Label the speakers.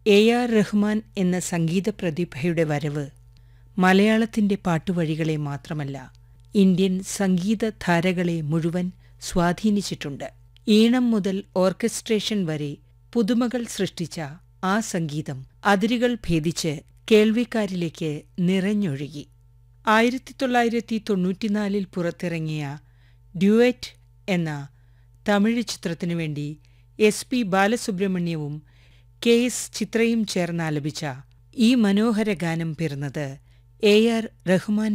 Speaker 1: A R Rahman എന്ന സംഗീത പ്രതിഭയുടെ വരവ് മലയാളത്തിന്റെ പാട്ടുവഴികളെ മാത്രമല്ല ഇന്ത്യൻ സംഗീത ധാരകളെ മുഴുവൻ സ്വാധീനിച്ചിട്ടുണ്ട് ഈണം മുതൽ ഓർക്കസ്ട്രേഷൻ വരെ പുതുമകൾ സൃഷ്ടിച്ച ആ സംഗീതം അതിരുകൾ ഭേദിച്ച് കേൾവിക്കാരിലേക്ക് നിറഞ്ഞൊഴുകി ആയിരത്തി തൊള്ളായിരത്തി തൊണ്ണൂറ്റിനാലിൽ പുറത്തിറങ്ങിയ ഡ്യുവറ്റ് എന്ന തമിഴ് ചിത്രത്തിനു വേണ്ടി എസ് പി ബാലസുബ്രഹ്മണ്യവും കെ എസ് ചിത്രയും ചേർന്നാലപിച്ച ഈ മനോഹര ഗാനം പിറന്നത് എ ആർ റഹ്മാൻ